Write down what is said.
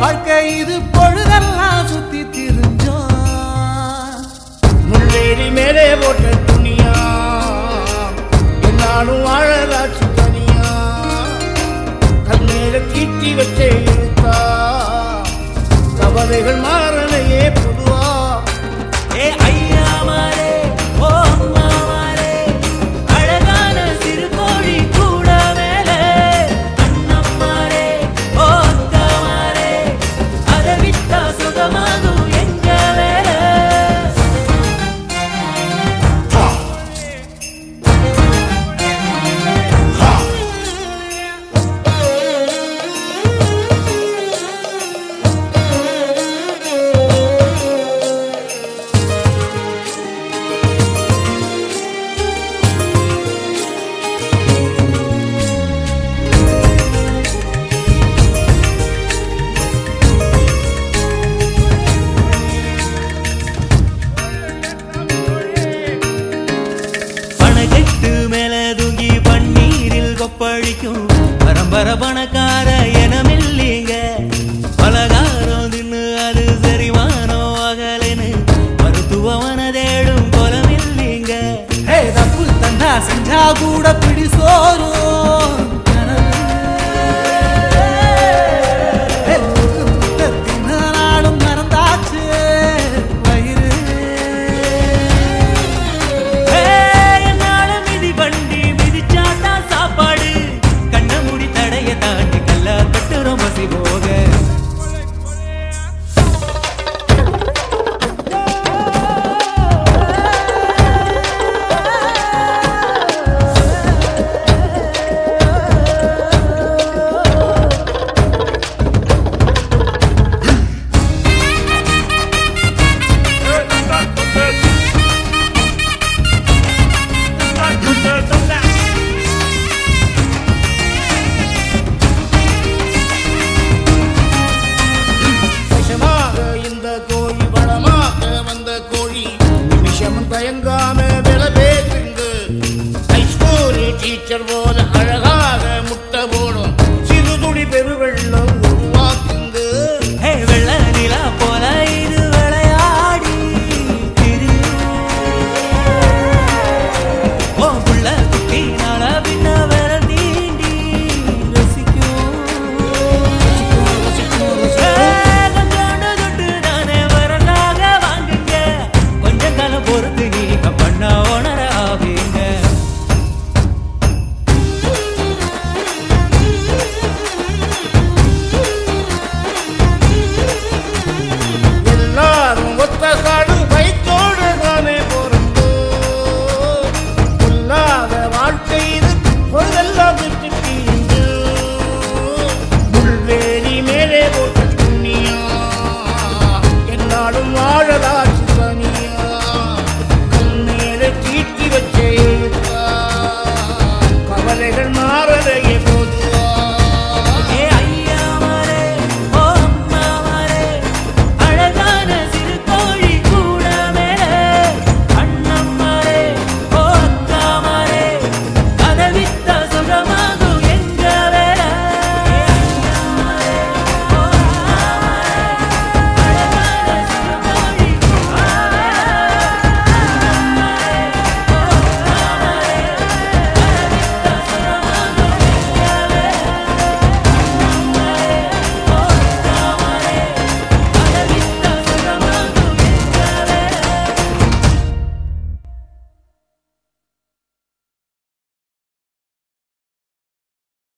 வாழ்க்கை இது பொழுதெல்லாம் சுத்தி திரிஞ்சோம் முள்ளேறி மேலே போட்ட துணியா என்னாலும் வாழலாச்சு தனியா கண்ணீர தீட்டி வச்சே இழுத்தா கவலைகள் மாறலையே பொதுவா ஏ ஐயா மாரே ஓ அம்மா மாரே அழகான சிறு கோழி கூட மேலே அண்ணம்மாரே ஓ அக்கா மாரே அதை விட்டா சுகமாகும் எங்க வேலை பணக்கெட்டு மேல தூங்கி பன்னீரில் கொப்பளிக்கும் பரம்பர பணக்கார எனமில்லிங்க பலகாரம் தின்னு அது செரிமானம் அகலன்னு மருத்துவமன தேடும் கொலமில்லிங்க தப்பு தண்டா செஞ்சா கூட